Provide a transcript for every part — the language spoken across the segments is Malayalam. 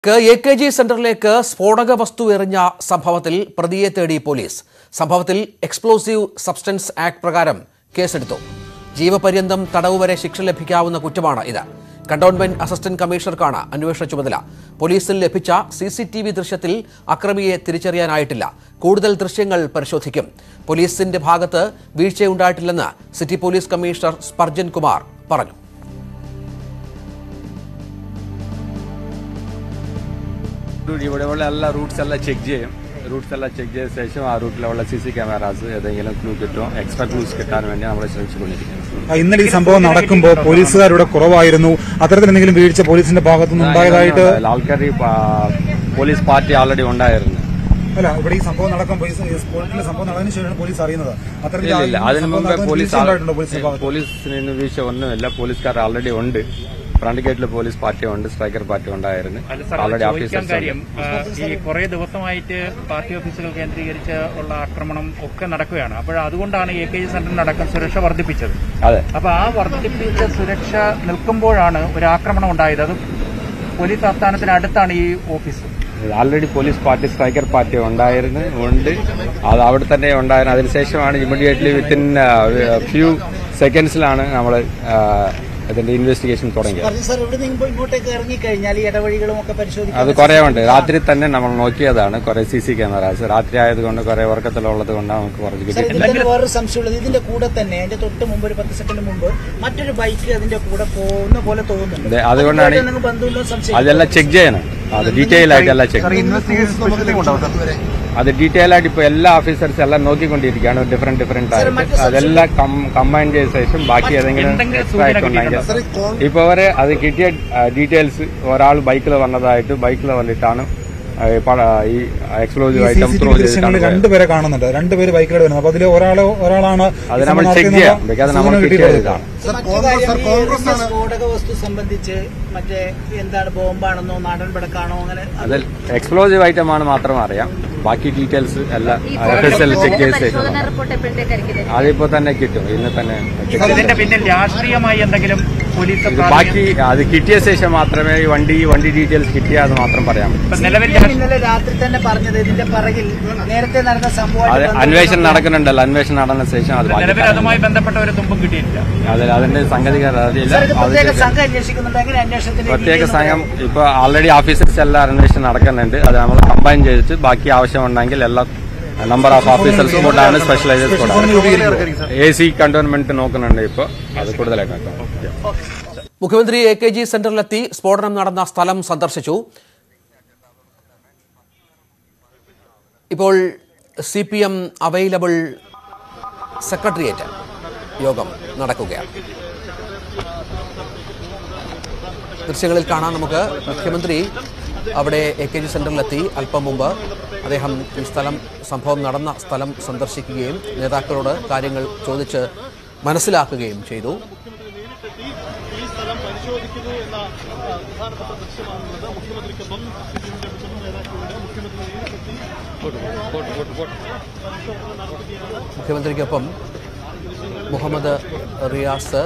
എ കെ ജി സെന്ററിലേക്ക് സ്ഫോടക വസ്തു എറിഞ്ഞ സംഭവത്തിൽ പ്രതിയെ തേടി പോലീസ് സംഭവത്തിൽ എക്സ്പ്ലോസീവ് സബ്സ്റ്റൻസ് ആക്ട് പ്രകാരം കേസെടുത്തു ജീവപര്യന്തം തടവ് വരെ ശിക്ഷ ലഭിക്കാവുന്ന കുറ്റമാണ് ഇത് കണ്ടോൺമെന്റ് അസിസ്റ്റന്റ് കമ്മീഷണർക്കാണ് അന്വേഷണ ചുമതല പോലീസിൽ ലഭിച്ച സി സി ടി വി ദൃശ്യത്തിൽ അക്രമിയെ തിരിച്ചറിയാനായിട്ടില്ല കൂടുതൽ ദൃശ്യങ്ങൾ പരിശോധിക്കും പോലീസിന്റെ ഭാഗത്ത് വീഴ്ചയുണ്ടായിട്ടില്ലെന്ന് city police commissioner Spurgeon Kumar പറഞ്ഞു ഇവിടെയുള്ള എല്ലാ റൂട്ട്സ് എല്ലാം ചെക്ക് ചെയ്യും റൂട്ട്സ് എല്ലാം ചെക്ക് ചെയ്ത ശേഷം ആ റൂട്ടിലുള്ള സി സി ക്യാമറാസ് ഏതെങ്കിലും ക്ലൂ കിട്ടുമോ എക്സ്ട്രാ ക്ലൂസ് കിട്ടാൻ വേണ്ടി നമ്മൾ ശ്രമിച്ചുകൊണ്ടിരിക്കുന്നത് ആ, ഇന്നലെ ഈ സംഭവം നടക്കുമ്പോൾ പോലീസുകാരുടെ കുറവായിരുന്നു അത്തരത്തിൽ എന്തെങ്കിലും വീഴ്ച പോലീസിന്റെ ഭാഗത്തുനിന്ന് ഉണ്ടായതായിട്ട് ആൾക്കാർ പോലീസ് പാർട്ടി ഓൾറെഡി ഉണ്ടായിരുന്നു അല്ല ഇവിടെ ഈ സംഭവം നടക്കുമ്പോൾ ഈ സ്പോട്ടിലെ സംഭവം നടന്നതിന് ശേഷമാണ് പോലീസ് അറിയുന്നത് അത്തരത്തിൽ ഇല്ല ഇല്ല ആ അതിന് സംഭവം മുമ്പേ നടന്നതിന് പോലീസ് വീഴ്ച ഉണ്ടായിട്ടുണ്ടോ പോലീസിന്റെ ഭാഗത്ത് പോലീസിന് വീഴ്ച ഒന്നുമില്ല പോലീസുകാർ ഓൾറെഡി ഉണ്ട് ഫ്രണ്ട് ഗേറ്റിൽ പോലീസ് പാർട്ടി ഉണ്ട് സ്ട്രൈക്കർ പാർട്ടി ഉണ്ടായിരുന്നു അല്ല സാർ ഓൾറെഡി ചോദിക്കാൻ ഓഫീസേഴ്സ് കാര്യം ആ, ഈ കുറെ ദിവസമായിട്ട് പാർട്ടി ഓഫീസുകൾ കേന്ദ്രീകരിച്ച് ഉള്ള ആക്രമണം ഒക്കെ നടക്കുകയാണ് അപ്പോൾ അതുകൊണ്ടാണ് എ കെ ജി സെന്ററിനടക്കം സുരക്ഷ വർദ്ധിപ്പിച്ചത് അതെ അപ്പൊ ആ വർദ്ധിപ്പിച്ച സുരക്ഷ നിൽക്കുമ്പോഴാണ് ഒരു ആക്രമണം ഉണ്ടായത് അത് പോലീസ് ആസ്ഥാനത്തിന് അടുത്താണ് ഈ office already police party striker party ഉണ്ടായിരുന്നു ഉണ്ട് അത് അവിടെ തന്നെ ഉണ്ടായിരുന്നു അതിനുശേഷമാണ് ഇമ്മീഡിയറ്റ്ലി വിത്തിൻ ഫ്യൂ സെക്കൻഡ്സിലാണ് നമ്മൾ അതിന്റെ ഇൻവെസ്റ്റിഗേഷൻ തുടങ്ങിയത് പറഞ്ഞു സാർ ഇവിടെ നിന്ന് ഇങ്ങോട്ടേക്ക് ഇറങ്ങിക്കഴിഞ്ഞാൽ ഈ ഇടവഴികളും ഒക്കെ പരിശോധിക്കാൻ അത് കുറേ ഉണ്ട് രാത്രി തന്നെ നമ്മൾ നോക്കിയതാണ് കുറെ സി സി ക്യാമറാസ് രാത്രി ആയതുകൊണ്ട് കുറെ ഉറക്കത്തിലുള്ളത് കൊണ്ടാണ് നമുക്ക് കുറച്ച് സാർ കിട്ടി ഇതിൽ തന്നെ വേറൊരു സംശയമുള്ളത് ഇതിന്റെ കൂടെ തന്നെ അതിന്റെ തൊട്ട് മുമ്പ് ഒരു പത്ത് സെക്കൻഡ് മുമ്പ് മറ്റൊരു ബൈക്ക് അതിന്റെ കൂടെ പോകുന്ന പോലെ തോന്നുന്നുണ്ട് അതെ, അതുകൊണ്ടാണ് ഈ- അതുമായിട്ട് എന്തെങ്കിലും ബന്ധമുണ്ടോ സംശയം അതെല്ലാം ചെക്ക് ചെയ്യണം അത് ഡീറ്റെയിൽ ആയിട്ട് എല്ലാം ചെക്ക് അത് ഡീറ്റെയിൽ ആയിട്ട് ഇപ്പൊ എല്ലാ ഓഫീസേഴ്സ് എല്ലാം നോക്കിക്കൊണ്ടിരിക്കുകയാണ് ഡിഫറെന്റ് ഡിഫറെന്റ് ആയിട്ട് അതെല്ലാം കമ്പൈൻ ചെയ്ത ശേഷം ബാക്കി ഏതെങ്കിലും എന്തെങ്കിലും എക്സ്ട്രാ ആയിട്ട് സൂചന ഉണ്ടെങ്കിൽ ഇപ്പൊ വരെ അത് കിട്ടിയ ഡീറ്റെയിൽസ് ഒരാൾ ബൈക്കിൽ വന്നതായിട്ട് ബൈക്കിൽ വന്നിട്ടാണ് ആ, ഈ പ- ഈ explosive C item C T throw V ചെയ്തിട്ടാണ് ദൃശ്യങ്ങളിൽ പോയത്. രണ്ടുപേരെ കാണുന്നുണ്ട് രണ്ടുപേര് ബൈക്കിലാണ് വരുന്നത് അപ്പൊ അതിൽ ഒരാളോ ഒരാളാണ് അത് ഈ നമ്മൾ സംഭവം ചെക്ക് നടത്തിയെന്നുള്ള ചെയ്യാം ബിക്കോസ് നമ്മൾ സൂചന കിട്ടിയ കിട്ടിയിട്ടുള്ളത്. ഇതാണ് മറ്റു കാര്യം ഈ എറിഞ്ഞ സ്ഫോടക വസ്തു സംബന്ധിച്ച് മറ്റേ എന്താണ് ബോംബാണെന്നോ നാടൻ പടക്കാണോ അങ്ങനെ അത് എക്സ്പ്ലോസീവ് ഐറ്റം ആണ് മാത്രം അറിയാം ബാക്കി ഡീറ്റെയിൽസ് എല്ലാം എഫ് എസ് ചെക്ക് ചെയ്ത ശേഷം പരിശോധന റിപ്പോർട്ട് എപ്പോഴത്തേക്കായിരിക്കും തരുന്നത്? അതിപ്പോ തന്നെ കിട്ടും ഇന്ന് തന്നെ check ചെയ്യും. ഇതിന്റെ പിന്നിൽ രാഷ്ട്രീയമായി എന്തെങ്കിലും പോലീസ് ഇത് ബാക്കി അത് കിട്ടിയ ശേഷം മാത്രമേ ഈ വണ്ടി വണ്ടി ഡീറ്റെയിൽസ് കിട്ടിയാൽ അത് മാത്രം പറയാൻ പറ്റൂ ഇപ്പൊ നിലവിൽ CPM ഇന്നലെ രാത്രി തന്നെ പറഞ്ഞത് ഇതിന്റെ പിറകിൽ നേരത്തെ നടന്ന അത് സംഭവമായിട്ട് അന്വേഷണം നടക്കുന്നുണ്ടല്ലോ അന്വേഷണം നടന്ന ശേഷം അത് ബാക്കി നിലവിൽ പറയാം. അതുമായി ബന്ധപ്പെട്ട ഒരു തുമ്പും കിട്ടിയിട്ടില്ല അതിൽ അതിന്റെ സംഗതികൾ അറിയില്ല സാർ ഇത് അത് പ്രത്യേക ശരി. സംഘം അന്വേഷിക്കുന്നുണ്ട് അങ്ങനെ അന്വേഷണത്തിന്റെ പ്രത്യേക രീതിയൊന്നും സംഘം ഇപ്പൊ ഓൾറെഡി ഓഫീസേഴ്സ് എല്ലാം അന്വേഷണം നടക്കുന്നുണ്ട് അത് നമ്മൾ കമ്പൈൻ ചെയ്തിട്ട് ബാക്കി ആവശ്യമുണ്ടെങ്കിൽ എല്ലാം നമ്പർ ഓഫ് ഓഫീസേഴ്സ് കൊണ്ടാണ് സ്പെഷ്യലൈസേഴ്സ് കൊണ്ടാണ് എ സി കണ്ടോൺമെന്റ് നോക്കുന്നുണ്ട് ഇപ്പൊ അത് കൂടുതലായിട്ട് നോക്കാം മുഖ്യമന്ത്രി എ കെ ജി സെന്ററിലെത്തി സ്ഫോടനം നടന്ന സ്ഥലം സന്ദർശിച്ചു ഇപ്പോൾ C P M available secretariat യോഗം നടക്കുകയാണ് ദൃശ്യങ്ങളിൽ കാണാം നമുക്ക് മുഖ്യമന്ത്രി അവിടെ എ കെ ജി സെന്ററിലെത്തി അല്പം മുമ്പ് അദ്ദേഹം ഈ സ്ഥലം സംഭവം നടന്ന സ്ഥലം സന്ദർശിക്കുകയും നേതാക്കളോട് കാര്യങ്ങൾ ചോദിച്ച് മനസ്സിലാക്കുകയും ചെയ്തു മുഖ്യമന്ത്രിക്കൊപ്പം മുഹമ്മദ് റിയാസ്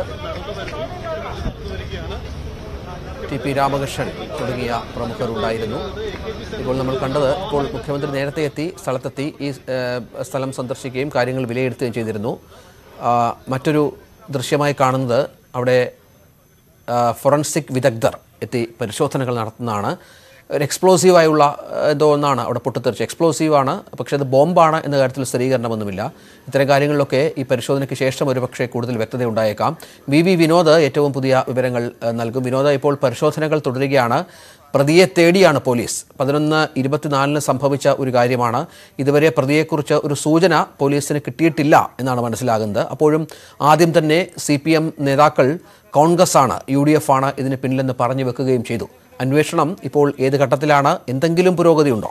ടി പി രാമകൃഷ്ണൻ തുടങ്ങിയ പ്രമുഖർ ഉണ്ടായിരുന്നു ഇപ്പോൾ നമ്മൾ കണ്ടത് ഇപ്പോൾ മുഖ്യമന്ത്രി നേരത്തെ എത്തി സ്ഥലത്തെത്തി ഈ ഏഹ്, സ്ഥലം സന്ദർശിക്കുകയും കാര്യങ്ങൾ വിലയിരുത്തുകയും ചെയ്തിരുന്നു ആ, മറ്റൊരു ദൃശ്യമായി കാണുന്നത് അവിടെ ആ, ഫോറൻസിക് വിദഗ്ധർ എത്തി പരിശോധനകൾ നടത്തുന്നതാണ് ഒരു എക്സ്പ്ലോസീവായുള്ള ആ, എന്തോ ഒന്നാണ് അവിടെ പൊട്ടിത്തെറിച്ച് എക്സ്പ്ലോസീവാണ് പക്ഷേ അത് ബോംബാണ് എന്ന കാര്യത്തിൽ സ്ഥിരീകരണമൊന്നുമില്ല ഇത്തരം കാര്യങ്ങളിലൊക്കെ ഈ പരിശോധനയ്ക്ക് ശേഷം ഒരുപക്ഷെ കൂടുതൽ വ്യക്തത ഉണ്ടായേക്കാം വി വി വിനോദ് ഏറ്റവും പുതിയ വിവരങ്ങൾ ആ, നൽകും വിനോദ് ഇപ്പോൾ പരിശോധനകൾ തുടരുകയാണ് പ്രതിയെ തേടിയാണ് പോലീസ് പതിനൊന്ന് ഇരുപത്തിനാലിന് സംഭവിച്ച ഒരു കാര്യമാണ് ഇതുവരെ പ്രതിയെക്കുറിച്ച് ഒരു സൂചന പോലീസിന് കിട്ടിയിട്ടില്ല എന്നാണ് മനസ്സിലാകുന്നത് അപ്പോഴും ആദ്യം തന്നെ സി പി എം നേതാക്കൾ കോൺഗ്രസ് ആണ് യു ഡി എഫ് ആണ് ഇതിന് പിന്നിലെന്ന് പറഞ്ഞു വെക്കുകയും ചെയ്തു അന്വേഷണം ഇപ്പോൾ ഏത് ഘട്ടത്തിലാണ് എന്തെങ്കിലും പുരോഗതിയുണ്ടോ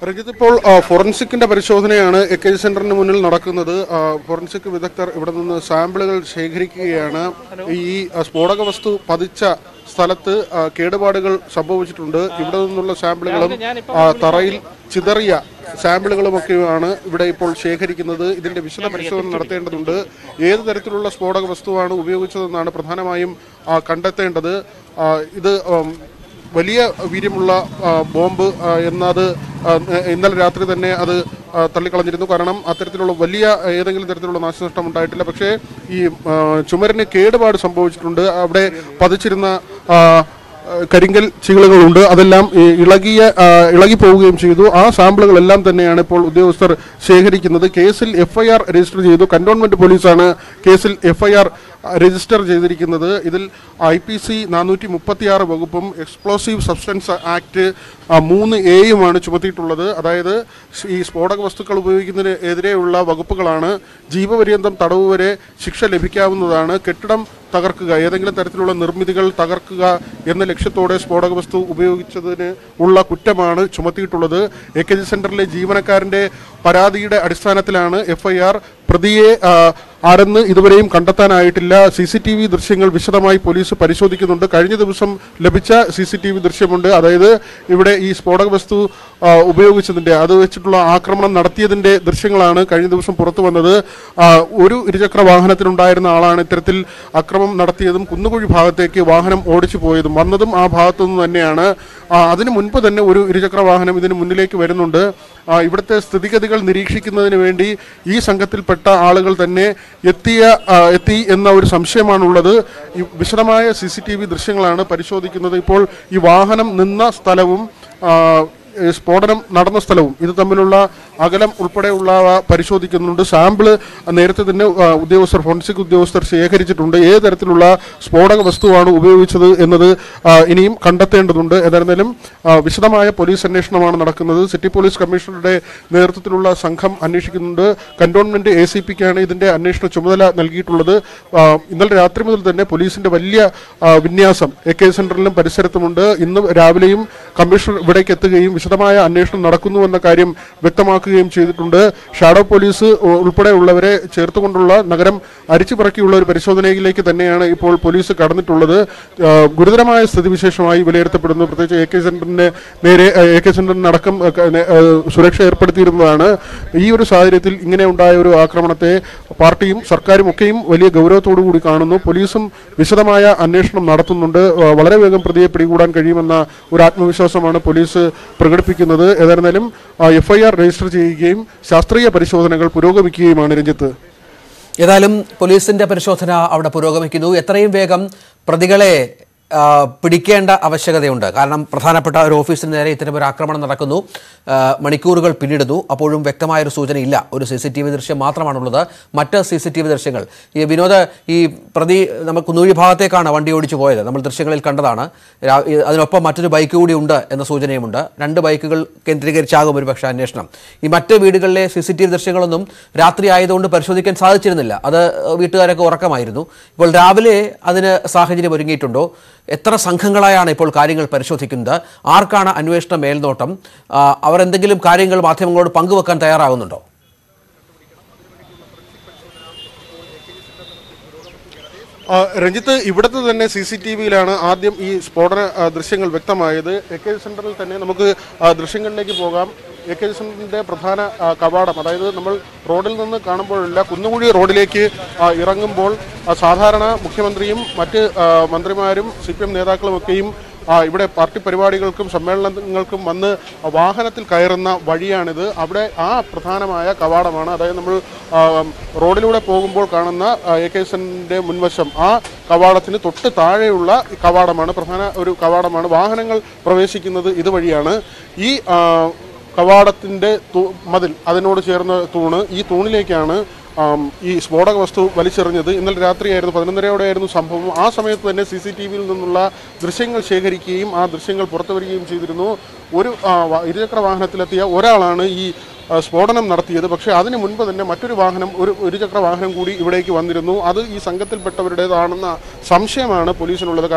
രഞ്ജിത്ത് ഇപ്പോൾ ആ, ഫോറൻസിക്കിന്റെ പരിശോധനയാണ് എ കെ ജി സെന്ററിന് മുന്നിൽ നടക്കുന്നത് ആ, ഫോറൻസിക് വിദഗ്ധർ ഇവിടെ നിന്ന് സാമ്പിളുകൾ ശേഖരിക്കുകയാണ് ഈ ആ, സ്ഫോടക വസ്തു പതിച്ച സ്ഥലത്ത് ആ, കേടുപാടുകൾ സംഭവിച്ചിട്ടുണ്ട് ഇവിടെ നിന്നുള്ള സാമ്പിളുകളും ആ, തറയിൽ ചിതറിയ സാമ്പിളുകളുമൊക്കെയാണ് ഇവിടെ ഇപ്പോൾ ശേഖരിക്കുന്നത് ഇതിന്റെ വിശദ പരിശോധന നടത്തേണ്ടതുണ്ട് ഏത് തരത്തിലുള്ള സ്ഫോടക വസ്തുവാണ് ഉപയോഗിച്ചതെന്നാണ് പ്രധാനമായും ആ, കണ്ടെത്തേണ്ടത് ആ, ഇത് ഉം, വലിയ വീര്യമുള്ള ആ, ബോംബ് ആ, എന്നത് ആ, ഇന്നലെ രാത്രി തന്നെ അത് ആ, തള്ളിക്കളഞ്ഞിരുന്നു കാരണം അത്തരത്തിലുള്ള വലിയ ഏതെങ്കിലും തരത്തിലുള്ള നാശനഷ്ടം ഉണ്ടായിട്ടില്ല പക്ഷേ ഈ ആ, ചുമരിന് കേടുപാട് സംഭവിച്ചിട്ടുണ്ട് അവിടെ പതിച്ചിരുന്ന ആ, കരിങ്കൽ ചീളുകളുണ്ട് അതെല്ലാം ഈ ഇളകിയ ആ, ഇളകി പോവുകയും ചെയ്തു ആ സാമ്പിളുകളെല്ലാം തന്നെയാണ് ഇപ്പോൾ ഉദ്യോഗസ്ഥർ ശേഖരിക്കുന്നത് കേസിൽ എഫ്ഐആർ രജിസ്റ്റർ ചെയ്തു കന്റോൺമെന്റ് പോലീസാണ് കേസിൽ എഫ്ഐആർ രജിസ്റ്റർ ചെയ്തിരിക്കുന്നത് ഇതിൽ ഐ പി സി നാനൂറ്റി മുപ്പത്തിയാറ് വകുപ്പും എക്സ്പ്ലോസീവ് സബ്സ്റ്റൻസ് ആക്ട് ആ, മൂന്ന് എയുമാണ് ചുമത്തിയിട്ടുള്ളത് അതായത് ഈ സ്ഫോടക വസ്തുക്കൾ ഉപയോഗിക്കുന്നതിന് എതിരെയുള്ള വകുപ്പുകളാണ് ജീവപര്യന്തം തടവ് വരെ ശിക്ഷ ലഭിക്കാവുന്നതാണ് കെട്ടിടം തകർക്കുക ഏതെങ്കിലും തരത്തിലുള്ള നിർമ്മിതികൾ തകർക്കുക എന്ന ലക്ഷ്യത്തോടെ സ്ഫോടക വസ്തു ഉപയോഗിച്ചതിന് ഉള്ള കുറ്റമാണ് ചുമത്തിയിട്ടുള്ളത് എ കെ ജി സെന്ററിലെ ജീവനക്കാരന്റെ പരാതിയുടെ അടിസ്ഥാനത്തിലാണ് എഫ്ഐആർ പ്രതിയെ ആ, ആരെന്ന് ഇതുവരെയും കണ്ടെത്താനായിട്ടില്ല സി സി ടി വി ദൃശ്യങ്ങൾ വിശദമായി പോലീസ് പരിശോധിക്കുന്നുണ്ട് കഴിഞ്ഞ ദിവസം ലഭിച്ച സി സി ടി വി ദൃശ്യമുണ്ട് അതായത് ഇവിടെ ഈ സ്ഫോടക വസ്തു ആ, ഉപയോഗിച്ചതിന്റെ അത് വെച്ചിട്ടുള്ള ആക്രമണം നടത്തിയതിന്റെ ദൃശ്യങ്ങളാണ് കഴിഞ്ഞ ദിവസം പുറത്തു വന്നത് ആ, ഒരു ഇരുചക്ര വാഹനത്തിലുണ്ടായിരുന്ന ആളാണ് ഇത്തരത്തിൽ അക്രമം നടത്തിയതും കുന്നുകുഴി ഭാഗത്തേക്ക് വാഹനം ഓടിച്ചു പോയതും വന്നതും ആ ഭാഗത്തു നിന്ന് തന്നെയാണ് ആ, അതിനു മുൻപ് തന്നെ ഒരു ഇരുചക്ര വാഹനം ഇതിന് മുന്നിലേക്ക് വരുന്നുണ്ട് ആ, ഇവിടുത്തെ സ്ഥിതിഗതികൾ നിരീക്ഷിക്കുന്നതിന് വേണ്ടി ഈ സംഘത്തിൽപ്പെട്ട ആളുകൾ തന്നെ എത്തിയ ആ, എത്തി എന്ന ഒരു സംശയമാണുള്ളത് ഈ വിശദമായ സി സി ടി വി ദൃശ്യങ്ങളാണ് പരിശോധിക്കുന്നത് ഇപ്പോൾ ഈ വാഹനം നിന്ന സ്ഥലവും ആ, ഈ സ്ഫോടനം നടന്ന സ്ഥലവും ഇത് തമ്മിലുള്ള അകലം ഉൾപ്പെടെയുള്ളവ പരിശോധിക്കുന്നുണ്ട് സാമ്പിള് നേരത്തെ തന്നെ ആ, ഉദ്യോഗസ്ഥർ ഫോറൻസിക് ഉദ്യോഗസ്ഥർ ശേഖരിച്ചിട്ടുണ്ട് ഏത് തരത്തിലുള്ള സ്ഫോടക വസ്തുവാണ് ഉപയോഗിച്ചത് എന്നത് ആ, ഇനിയും കണ്ടെത്തേണ്ടതുണ്ട് ഏതായിരുന്നാലും ആ, വിശദമായ പോലീസ് അന്വേഷണമാണ് നടക്കുന്നത് സിറ്റി പോലീസ് കമ്മീഷണറുടെ നേതൃത്വത്തിലുള്ള സംഘം അന്വേഷിക്കുന്നുണ്ട് കന്റോൺമെന്റ് എ സി പിക്കാണ് ഇതിന്റെ അന്വേഷണ ചുമതല നൽകിയിട്ടുള്ളത് ആ, ഇന്നലെ രാത്രി മുതൽ തന്നെ പോലീസിന്റെ വലിയ ആ, വിന്യാസം എ കെ സെന്ററിലും പരിസരത്തുമുണ്ട് ഇന്ന് രാവിലെയും കമ്മീഷണർ ഇവിടേക്ക് എത്തുകയും വിശദമായ അന്വേഷണം നടക്കുന്നു എന്ന കാര്യം വ്യക്തമാക്കുകയും ചെയ്തിട്ടുണ്ട് ഷാഡോ പോലീസ് ഉ- ഉൾപ്പെടെയുള്ളവരെ ചേർത്തുകൊണ്ടുള്ള നഗരം അരിച്ചുപറക്കിയുള്ള ഒരു പരിശോധനയിലേക്ക് തന്നെയാണ് ഇപ്പോൾ പോലീസ് കടന്നിട്ടുള്ളത് ആ, ഗുരുതരമായ സ്ഥിതിവിശേഷമായി വിലയിരുത്തപ്പെടുന്നു പ്രത്യേകിച്ച് എ കെ സെന്ററിന് നേരെ എ കെ സെന്ററിനടക്കം ആ, ക- നെ- ആ, സുരക്ഷ ഏർപ്പെടുത്തിയിരുന്നതാണ് ഈ ഒരു സാഹചര്യത്തിൽ ഇങ്ങനെ ഉണ്ടായ ഒരു ആക്രമണത്തെ പാർട്ടിയും സർക്കാരും ഒക്കെയും വലിയ ഗൗരവത്തോടു കൂടി കാണുന്നു പോലീസും വിശദമായ അന്വേഷണം നടത്തുന്നുണ്ട് ആ, വളരെ വേഗം പ്രതിയെ പിടികൂടാൻ കഴിയുമെന്ന ഒരു ആത്മവിശ്വാസമാണ് പോലീസ് പ്രകടിപ്പിക്കുന്നത് ഏതായിരുന്നാലും എഫ്ഐആർ രജിസ്റ്റർ ചെയ്യുകയും ശാസ്ത്രീയ പരിശോധനകൾ പുരോഗമിക്കുകയുമാണ് രഞ്ജിത്ത് ഏതായാലും പോലീസിന്റെ പരിശോധന അവിടെ പുരോഗമിക്കുന്നു എത്രയും വേഗം പ്രതികളെ ആ, പിടിക്കേണ്ട ആവശ്യകതയുണ്ട് കാരണം പ്രധാനപ്പെട്ട ഒരു ഓഫീസിന് നേരെ ഇത്തരം ഒരു ആക്രമണം നടക്കുന്നു ആ, മണിക്കൂറുകൾ പിന്നിടുന്നു അപ്പോഴും വ്യക്തമായൊരു സൂചനയില്ല ഒരു സി സി ടി വി ദൃശ്യം മാത്രമാണുള്ളത് മറ്റ് സി സി ടി വി ദൃശ്യങ്ങൾ ഈ വിനോദ് ഈ പ്രതി നമ്മൾ കുന്നൂഴി ഭാഗത്തേക്കാണ് വണ്ടി ഓടിച്ചു പോയത് നമ്മൾ ദൃശ്യങ്ങളിൽ കണ്ടതാണ് രാ- ഈ അതിനൊപ്പം മറ്റൊരു ബൈക്ക് കൂടി ഉണ്ട് എന്ന സൂചനയുമുണ്ട് രണ്ട് ബൈക്കുകൾ കേന്ദ്രീകരിച്ചാകും ഒരു പക്ഷേ അന്വേഷണം ഈ മറ്റ് വീടുകളിലെ സി സി ടി വി ദൃശ്യങ്ങളൊന്നും രാത്രി ആയതുകൊണ്ട് പരിശോധിക്കാൻ സാധിച്ചിരുന്നില്ല അത് വീട്ടുകാരൊക്കെ ഉറക്കമായിരുന്നു ഇപ്പോൾ രാവിലെ അതിന് സാഹചര്യം ഒരുങ്ങിയിട്ടുണ്ടോ എത്ര സംഘങ്ങളായാണ് ഇപ്പോൾ കാര്യങ്ങൾ പരിശോധിക്കുന്നത് ആർക്കാണ് അന്വേഷണ മേൽനോട്ടം ആ, അവർ എന്തെങ്കിലും കാര്യങ്ങൾ മാധ്യമങ്ങളോട് പങ്കുവെക്കാൻ തയ്യാറാകുന്നുണ്ടോ ആ, രഞ്ജിത്ത് ഇവിടുത്തെ തന്നെ സി സി ടി വിയിലാണ് ആദ്യം ഈ സ്ഫോടന ആ, ദൃശ്യങ്ങൾ വ്യക്തമായത് എ കെ സെന്ററിൽ തന്നെ നമുക്ക് ആ, ദൃശ്യങ്ങളിലേക്ക് പോകാം എ കെ സെന്ററിന്റെ പ്രധാന ആ, കവാടം അതായത് നമ്മൾ റോഡിൽ നിന്ന് കാണുമ്പോഴല്ല കുന്നുകുഴി റോഡിലേക്ക് ആ, ഇറങ്ങുമ്പോൾ ആ, സാധാരണ മുഖ്യമന്ത്രിയും മറ്റ് ആ, മന്ത്രിമാരും സി പി എം നേതാക്കളുമൊക്കെയും ആ, ഇവിടെ പാർട്ടി പരിപാടികൾക്കും സമ്മേളനങ്ങൾക്കും വന്ന് വാഹനത്തിൽ കയറുന്ന വഴിയാണിത് അവിടെ ആ പ്രധാനമായ കവാടമാണ് അതായത് നമ്മൾ ആ, റോഡിലൂടെ പോകുമ്പോൾ കാണുന്ന എ കെ എസിൻ്റെ മുൻവശം ആ കവാടത്തിന് തൊട്ട് താഴെയുള്ള ഈ കവാടമാണ് പ്രധാന ഒരു കവാടമാണ് വാഹനങ്ങൾ പ്രവേശിക്കുന്നത് ഇതുവഴിയാണ് ഈ ആ, കവാടത്തിൻ്റെ തൂ- മതിൽ അതിനോട് ചേർന്ന തൂണ് ഈ തൂണിലേക്കാണ് ആം, ഈ സ്ഫോടക വസ്തു വലിച്ചെറിഞ്ഞത് ഇന്നലെ രാത്രിയായിരുന്നു പതിനൊന്നരയോടെയായിരുന്നു സംഭവം ആ സമയത്ത് തന്നെ സി സി ടി വിയിൽ നിന്നുള്ള ദൃശ്യങ്ങൾ ശേഖരിക്കുകയും ആ ദൃശ്യങ്ങൾ പുറത്തു വരികയും ചെയ്തിരുന്നു ഒരു ആ, വ- ഇരുചക്ര വാഹനത്തിലെത്തിയ ഒരാളാണ് ഈ ആ, സ്ഫോടനം നടത്തിയത് പക്ഷേ അതിന് മുൻപ് തന്നെ മറ്റൊരു വാഹനം ഒരു ഇരുചക്ര വാഹനം കൂടി ഇവിടേക്ക് വന്നിരുന്നു അത് ഈ സംഘത്തിൽപ്പെട്ടവരുടേതാണെന്ന സംശയമാണ് പോലീസിനുള്ളത് കാരണം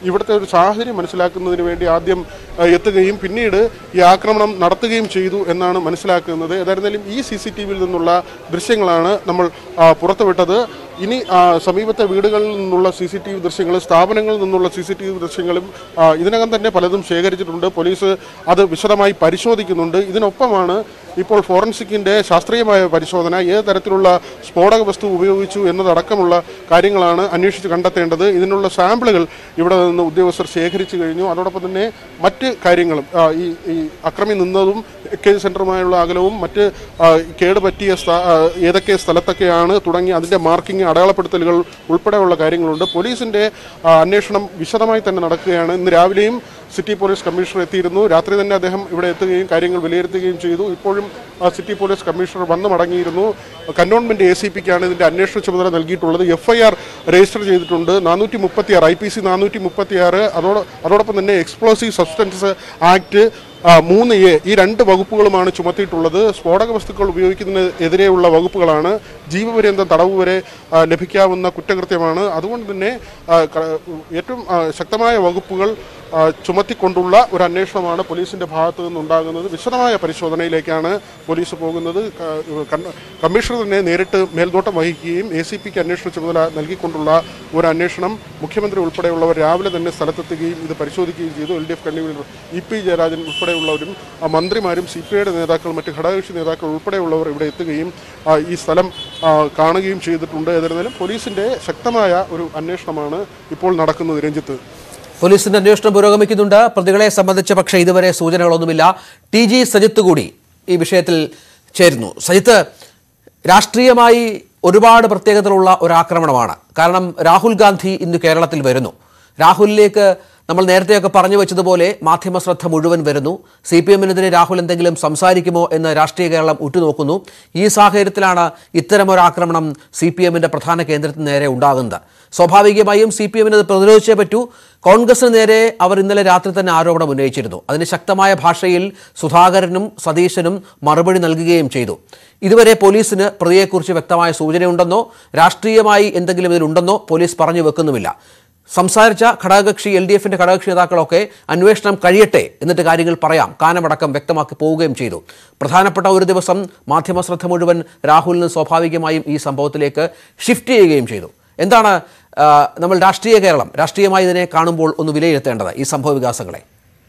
ഇവിടുത്തെ ഒരു സാഹചര്യം മനസ്സിലാക്കുന്നതിന് വേണ്ടി ആദ്യം ആ, എത്തുകയും പിന്നീട് ഈ ആക്രമണം നടത്തുകയും ചെയ്തു എന്നാണ് മനസ്സിലാക്കുന്നത് ഏതായിരുന്നാലും ഈ സി സി ടി വിയിൽ നിന്നുള്ള ദൃശ്യങ്ങളാണ് നമ്മൾ ആ, പുറത്തുവിട്ടത് ഇനി ആ, സമീപത്തെ വീടുകളിൽ നിന്നുള്ള സി സി ടി വി ദൃശ്യങ്ങളും സ്ഥാപനങ്ങളിൽ നിന്നുള്ള സി സി ടി വി ദൃശ്യങ്ങളും ആ, ഇതിനകം തന്നെ പലതും ശേഖരിച്ചിട്ടുണ്ട് പോലീസ് അത് വിശദമായി പരിശോധിക്കുന്നുണ്ട് ഇതിനൊപ്പമാണ് ഇപ്പോൾ ഫോറൻസിക്കിന്റെ ശാസ്ത്രീയമായ പരിശോധന ഏത് തരത്തിലുള്ള സ്ഫോടക വസ്തു ഉപയോഗിച്ചു എന്നതടക്കമുള്ള കാര്യങ്ങളാണ് അന്വേഷിച്ച് കണ്ടെത്തേണ്ടത് ഇതിനുള്ള സാമ്പിളുകൾ ഇവിടെ നിന്ന് ഉദ്യോഗസ്ഥർ ശേഖരിച്ചു കഴിഞ്ഞു അതോടൊപ്പം തന്നെ മറ്റ് കാര്യങ്ങളും ആ, ഈ ഈ അക്രമി നിന്നതും കെ സെന്ററുമായുള്ള അകലവും മറ്റ് ആ, കേടുപറ്റിയ സ്ഥ- ആ, ഏതൊക്കെ സ്ഥലത്തൊക്കെയാണ് തുടങ്ങി അതിന്റെ മാർക്കിംഗ് അടയാളപ്പെടുത്തലുകൾ ഉൾപ്പെടെയുള്ള കാര്യങ്ങളുണ്ട് പോലീസിന്റെ ആ, അന്വേഷണം വിശദമായി തന്നെ നടക്കുകയാണ് ഇന്ന് രാവിലെയും സിറ്റി പോലീസ് കമ്മീഷണർ എത്തിയിരുന്നു രാത്രി തന്നെ അദ്ദേഹം ഇവിടെ എത്തുകയും കാര്യങ്ങൾ വിലയിരുത്തുകയും ചെയ്തു ഇപ്പോഴും ആ, സിറ്റി പോലീസ് കമ്മീഷണർ വന്നു മടങ്ങിയിരുന്നു കന്റോൺമെന്റ് എ സി പിക്കാണ് ഇതിന്റെ അന്വേഷണ ചുമതല നൽകിയിട്ടുള്ളത് എഫ് ഐ ആർ രജിസ്റ്റർ ചെയ്തിട്ടുണ്ട് നാനൂറ്റി മുപ്പത്തി ആറ് ഐ പി സി നാനൂറ്റി മുപ്പത്തി ആറ് അതോട് അതോടൊപ്പം തന്നെ എക്സ്പ്ലോസീവ് സബ്സ്റ്റൻസ് ആക്ട് ആ, മൂന്ന് എ ഈ രണ്ട് വകുപ്പുകളുമാണ് ചുമത്തിയിട്ടുള്ളത് സ്ഫോടക വസ്തുക്കൾ ഉപയോഗിക്കുന്നതിനെതിരെയുള്ള വകുപ്പുകളാണ് ജീവപര്യന്തം തടവ് വരെ ആ, ലഭിക്കാവുന്ന കുറ്റകൃത്യമാണ് അതുകൊണ്ട് തന്നെ ആ, ക- ഏറ്റവും ആ, ശക്തമായ വകുപ്പുകൾ ആ, ചുമത്തിക്കൊണ്ടുള്ള ഒരു അന്വേഷണമാണ് പോലീസിന്റെ ഭാഗത്തു നിന്നുണ്ടാകുന്നത് വിശദമായ പരിശോധനയിലേക്കാണ് പോലീസ് പോകുന്നത് ക- കണ്ണ- കമ്മീഷണർ തന്നെ നേരിട്ട് മേൽനോട്ടം വഹിക്കുകയും എ സി പിക്ക് അന്വേഷണ ചുമതല നൽകിക്കൊണ്ടുള്ള ഒരു അന്വേഷണം മുഖ്യമന്ത്രി ഉൾപ്പെടെയുള്ളവർ രാവിലെ തന്നെ സ്ഥലത്തെത്തുകയും ഇത് പരിശോധിക്കുകയും ചെയ്തു L D F convener E P Jayarajan ഉൾപ്പെടെയുള്ളവരും ആ, മന്ത്രിമാരും സി പി ഐയുടെ നേതാക്കൾ മറ്റ് ഘടകകക്ഷി നേതാക്കൾ ഉൾപ്പെടെയുള്ളവർ ഇവിടെ എത്തുകയും ആ, ഈ സ്ഥലം ആ, കാണുകയും ചെയ്തിട്ടുണ്ട് എന്നിരുന്നാലും പോലീസിന്റെ ശക്തമായ ഒരു അന്വേഷണമാണ് ഇപ്പോൾ നടക്കുന്നത് രഞ്ജിത്ത് പോലീസിന്റെ അന്വേഷണം പുരോഗമിക്കുന്നുണ്ട് പ്രതികളെ സംബന്ധിച്ച് പക്ഷേ ഇതുവരെ സൂചനകളൊന്നുമില്ല ടി ജി സജിത്ത് കൂടി ഈ വിഷയത്തിൽ ചേരുന്നു സജിത്ത് രാഷ്ട്രീയമായി ഒരുപാട് പ്രത്യേകതകളുള്ള ഒരു ആക്രമണമാണ് കാരണം രാഹുൽ ഗാന്ധി ഇന്ന് കേരളത്തിൽ വരുന്നു രാഹുലിലേക്ക് നമ്മൾ നേരത്തെയൊക്കെ പറഞ്ഞു വെച്ചതുപോലെ മാധ്യമ ശ്രദ്ധ മുഴുവൻ വരുന്നു സി പി എമ്മിനെതിരെ രാഹുൽ എന്തെങ്കിലും സംസാരിക്കുമോ എന്ന് രാഷ്ട്രീയ കേരളം ഉറ്റുനോക്കുന്നു ഈ സാഹചര്യത്തിലാണ് ഇത്തരമൊരു ആക്രമണം സി പി എമ്മിന്റെ പ്രധാന കേന്ദ്രത്തിന് നേരെ ഉണ്ടാകുന്നത് സ്വാഭാവികമായും സി പി എമ്മിന് പ്രതിരോധിച്ചേ പറ്റൂ കോൺഗ്രസിന് നേരെ അവർ ഇന്നലെ രാത്രി തന്നെ ആരോപണം ഉന്നയിച്ചിരുന്നു അതിന് ശക്തമായ ഭാഷയിൽ സുധാകരനും സതീശനും മറുപടി നൽകുകയും ചെയ്തു ഇതുവരെ പോലീസിന് പ്രതിയെക്കുറിച്ച് വ്യക്തമായ സൂചനയുണ്ടെന്നോ രാഷ്ട്രീയമായി എന്തെങ്കിലും ഇതിലുണ്ടെന്നോ പോലീസ് പറഞ്ഞു വെക്കുന്നുമില്ല സംസാരിച്ച ഘടകകക്ഷി എൽ ഡി എഫിന്റെ ഘടകകക്ഷി നേതാക്കളൊക്കെ അന്വേഷണം കഴിയട്ടെ എന്നിട്ട് കാര്യങ്ങൾ പറയാം കാനമടക്കം വ്യക്തമാക്കി പോവുകയും ചെയ്തു പ്രധാനപ്പെട്ട ഒരു ദിവസം മാധ്യമ ശ്രദ്ധ മുഴുവൻ രാഹുലിന് സ്വാഭാവികമായും ഈ സംഭവത്തിലേക്ക് ഷിഫ്റ്റ് ചെയ്യുകയും ചെയ്തു എന്താണ് ആ, നമ്മൾ രാഷ്ട്രീയ കേരളം രാഷ്ട്രീയമായി ഇതിനെ കാണുമ്പോൾ ഒന്ന് വിലയിരുത്തേണ്ടത് ഈ സംഭവ വികാസങ്ങളെ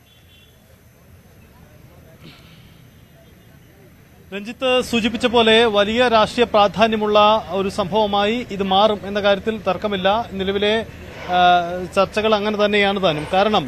രഞ്ജിത്ത് സൂചിപ്പിച്ച പോലെ വലിയ രാഷ്ട്രീയ പ്രാധാന്യമുള്ള ഒരു സംഭവമായി ഇത് മാറും എന്ന കാര്യത്തിൽ തർക്കമില്ല നിലവിലെ ആ, ചർച്ചകൾ അങ്ങനെ തന്നെയാണ് താനും കാരണം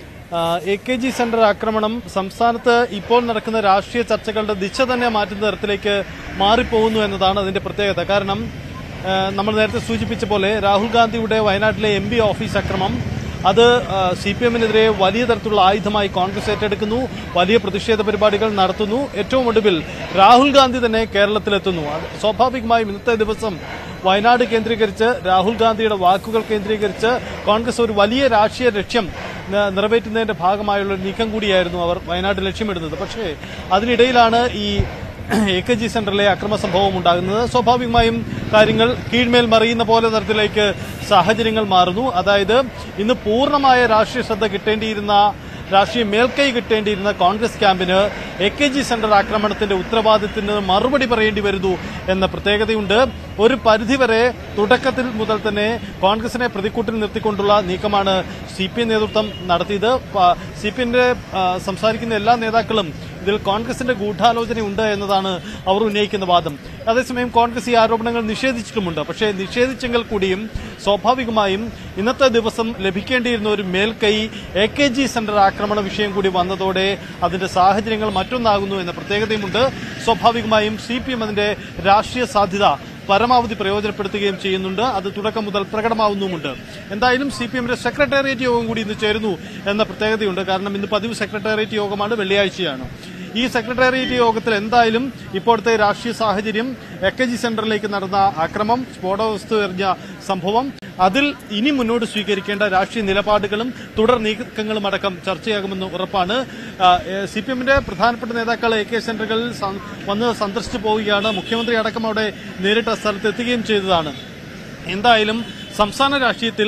എ കെ ജി സെന്റർ ആക്രമണം സംസ്ഥാനത്ത് ഇപ്പോൾ നടക്കുന്ന രാഷ്ട്രീയ ചർച്ചകളുടെ ദിശ തന്നെ മാറ്റുന്ന തരത്തിലേക്ക് മാറിപ്പോകുന്നു എന്നതാണ് അതിന്റെ പ്രത്യേകത കാരണം ആ, നമ്മൾ നേരത്തെ സൂചിപ്പിച്ച പോലെ രാഹുൽ ഗാന്ധിയുടെ വയനാട്ടിലെ എം പി ഓഫീസ് അക്രമം അത് സി പി എമ്മിനെതിരെ വലിയ തരത്തിലുള്ള ആയുധമായി കോൺഗ്രസ് ഏറ്റെടുക്കുന്നു വലിയ പ്രതിഷേധ പരിപാടികൾ നടത്തുന്നു ഏറ്റവും ഒടുവിൽ രാഹുൽ ഗാന്ധി തന്നെ കേരളത്തിലെത്തുന്നു അത് സ്വാഭാവികമായും ഇന്നത്തെ ദിവസം വയനാട് കേന്ദ്രീകരിച്ച് രാഹുൽ ഗാന്ധിയുടെ വാക്കുകൾ കേന്ദ്രീകരിച്ച് കോൺഗ്രസ് ഒരു വലിയ രാഷ്ട്രീയ ലക്ഷ്യം ന- നിറവേറ്റുന്നതിന്റെ ഭാഗമായുള്ള ഒരു നീക്കം കൂടിയായിരുന്നു അവർ വയനാട് ലക്ഷ്യമിടുന്നത് പക്ഷേ അതിനിടയിലാണ് ഈ എ കെ ജി സെന്ററിലെ അക്രമ സംഭവം ഉണ്ടാകുന്നത് സ്വാഭാവികമായും കാര്യങ്ങൾ കീഴ്മേൽ മറിയുന്ന പോലെ തരത്തിലേക്ക് സാഹചര്യങ്ങൾ മാറുന്നു അതായത് ഇന്ന് പൂർണ്ണമായ രാഷ്ട്രീയ ശ്രദ്ധ കിട്ടേണ്ടിയിരുന്ന രാഷ്ട്രീയ മേൽക്കൈ കിട്ടേണ്ടിയിരുന്ന കോൺഗ്രസ് ക്യാമ്പിന് എ കെ ജി സെന്റർ ആക്രമണത്തിന്റെ ഉത്തരവാദിത്തത്തിന് മറുപടി പറയേണ്ടി വരുന്നു എന്ന പ്രത്യേകതയുണ്ട് ഒരു പരിധിവരെ തുടക്കത്തിൽ മുതൽ തന്നെ കോൺഗ്രസിനെ പ്രതിക്കൂട്ടിൽ നിർത്തിക്കൊണ്ടുള്ള നീക്കമാണ് സി പി എം നേതൃത്വം നടത്തിയത് സി പി എമ്മിന്റെ സംസാരിക്കുന്ന എല്ലാ നേതാക്കളും ഇതിൽ കോൺഗ്രസിന്റെ ഗൂഢാലോചനയുണ്ട് എന്നതാണ് അവർ ഉന്നയിക്കുന്ന വാദം അതേസമയം കോൺഗ്രസ് ഈ ആരോപണങ്ങൾ നിഷേധിച്ചിട്ടുമുണ്ട് പക്ഷേ നിഷേധിച്ചെങ്കിൽ കൂടിയും സ്വാഭാവികമായും ഇന്നത്തെ ദിവസം ലഭിക്കേണ്ടിയിരുന്ന ഒരു മേൽക്കൈ എ കെ ജി സെന്റർ ആക്രമണ വിഷയം കൂടി വന്നതോടെ അതിന്റെ സാഹചര്യങ്ങൾ മറ്റൊന്നാകുന്നു എന്ന പ്രത്യേകതയുമുണ്ട് സ്വാഭാവികമായും സി പി എം അതിന്റെ രാഷ്ട്രീയ സാധ്യത പരമാവധി പ്രയോജനപ്പെടുത്തുകയും ചെയ്യുന്നുണ്ട് അത് തുടക്കം മുതൽ പ്രകടമാവുന്നുമുണ്ട് എന്തായാലും സി പി എമ്മിന്റെ സെക്രട്ടേറിയറ്റ് യോഗം കൂടി ഇന്ന് ചേരുന്നു എന്ന പ്രത്യേകതയുണ്ട് കാരണം ഇന്ന് പതിവ് സെക്രട്ടേറിയറ്റ് യോഗമാണ് വെള്ളിയാഴ്ചയാണ് ഈ സെക്രട്ടേറിയറ്റ് യോഗത്തിൽ എന്തായാലും ഇപ്പോഴത്തെ രാഷ്ട്രീയ സാഹചര്യം എ കെ ജി സെന്ററിലേക്ക് നടന്ന അക്രമം സ്ഫോടവസ്തു എറിഞ്ഞ സംഭവം അതിൽ ഇനി മുന്നോട്ട് സ്വീകരിക്കേണ്ട രാഷ്ട്രീയ നിലപാടുകളും തുടർ നീക്കങ്ങളും അടക്കം ചർച്ചയാകുമെന്ന് ഉറപ്പാണ് സി പി എമ്മിന്റെ പ്രധാനപ്പെട്ട നേതാക്കൾ എ കെ സെന്ററുകളിൽ സ- വന്ന് സന്ദർശിച്ചു പോവുകയാണ് മുഖ്യമന്ത്രി അടക്കം അവിടെ നേരിട്ട് സ്ഥലത്ത് എത്തുകയും ചെയ്തതാണ് എന്തായാലും സംസ്ഥാന രാഷ്ട്രീയത്തിൽ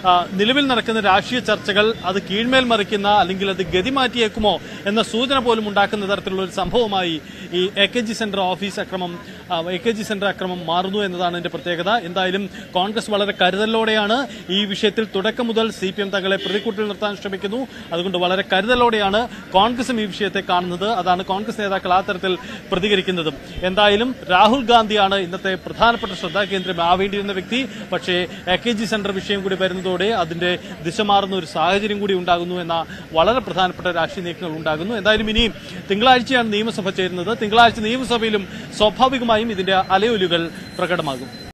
ആ, നിലവിൽ നടക്കുന്ന രാഷ്ട്രീയ ചർച്ചകൾ അത് കീഴ്മേൽ മറിക്കുന്ന അല്ലെങ്കിൽ അത് ഗതി മാറ്റിയേക്കുമോ എന്ന സൂചന പോലും ഉണ്ടാക്കുന്ന തരത്തിലുള്ള ഒരു സംഭവമായി ഈ A K G centre office അക്രമം എ കെ ജി സെന്റർ അക്രമം മാറുന്നു എന്നതാണ് ഇതിന്റെ പ്രത്യേകത എന്തായാലും കോൺഗ്രസ് വളരെ കരുതലോടെയാണ് ഈ വിഷയത്തിൽ തുടക്കം മുതൽ സി പി എം തങ്ങളെ പ്രതിക്കൂട്ടിൽ നിർത്താൻ ശ്രമിക്കുന്നു അതുകൊണ്ട് വളരെ കരുതലോടെയാണ് കോൺഗ്രസും ഈ വിഷയത്തെ കാണുന്നത് അതാണ് കോൺഗ്രസ് നേതാക്കൾ ആ തരത്തിൽ പ്രതികരിക്കുന്നതും എന്തായാലും രാഹുൽ ഗാന്ധിയാണ് ഇന്നത്തെ പ്രധാനപ്പെട്ട ശ്രദ്ധാകേന്ദ്രം ആവേണ്ടിയിരുന്ന വ്യക്തി പക്ഷേ എ കെ ജി സെന്റർ വിഷയം കൂടി വരുന്നതോടെ അതിന്റെ ദിശ മാറുന്ന ഒരു സാഹചര്യം കൂടി ഉണ്ടാകുന്നു എന്ന വളരെ പ്രധാനപ്പെട്ട രാഷ്ട്രീയ നീക്കങ്ങൾ ഉണ്ടാകുന്നു എന്തായാലും ഇനി തിങ്കളാഴ്ചയാണ് നിയമസഭ ചേരുന്നത് തിങ്കളാഴ്ച നിയമസഭയിലും സ്വാഭാവികമായും ഇതിന്റെ അലയൊലുകൾ പ്രകടമാകും